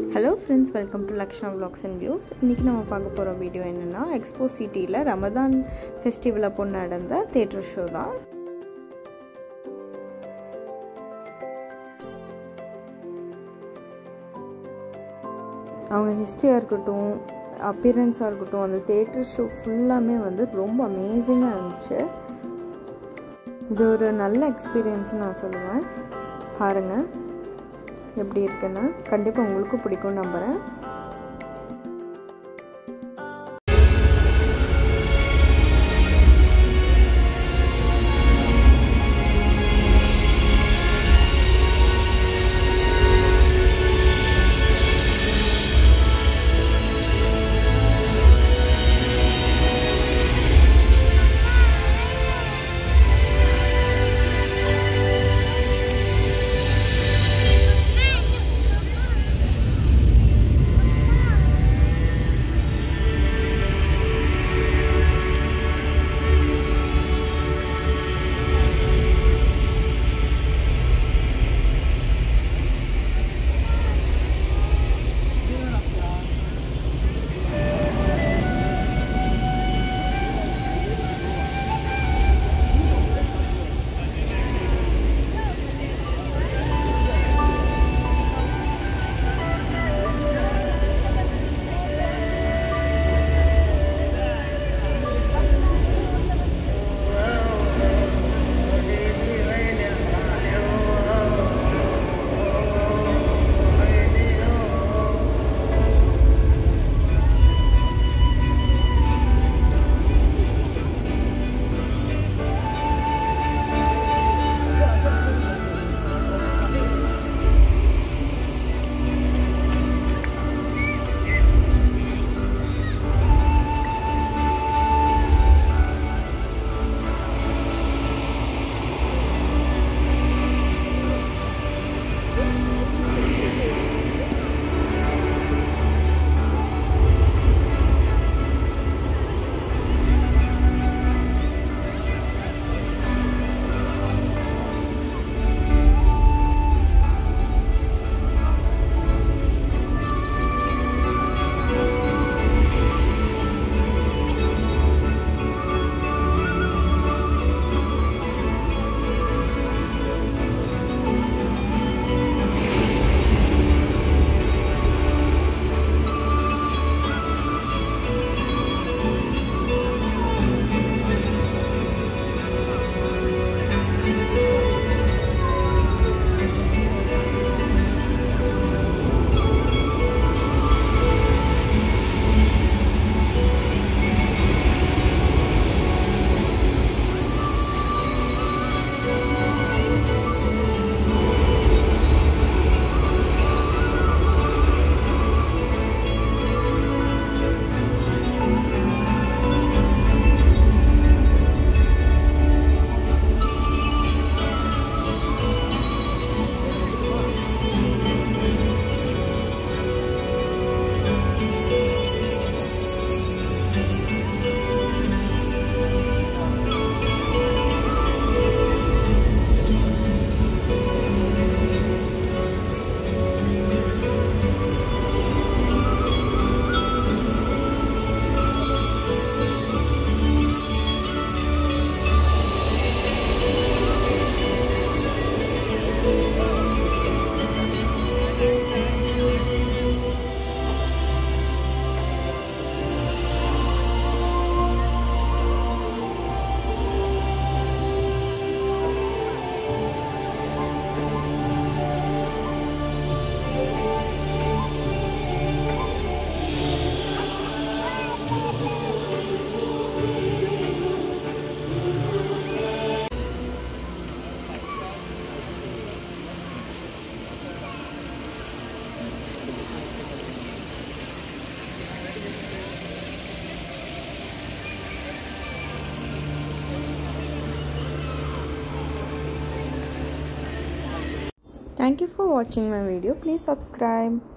Hello friends welcome to Lakshna vlogs and views இன்றைக்கி நம்ம பார்க்க போகிற வீடியோ என்னென்னா எக்ஸ்போ சிட்டியில் ரமதான் ஃபெஸ்டிவல் அப்போ நடந்த தேட்டர் ஷோ தான் அவங்க ஹிஸ்ட்ரியாக இருக்கட்டும் அப்பியரன்ஸாக இருக்கட்டும் அந்த தேட்டர் ஷோ ஃபுல்லாமே வந்து ரொம்ப அமேசிங்காக இருந்துச்சு இது ஒரு நல்ல எக்ஸ்பீரியன்ஸ்னு நான் சொல்லுவேன் பாருங்கள் எப்படி இருக்குன்னு கண்டிப்பாக உங்களுக்கும் பிடிக்கும்னு நம்புகிறேன் Thank you for watching my video. Please subscribe.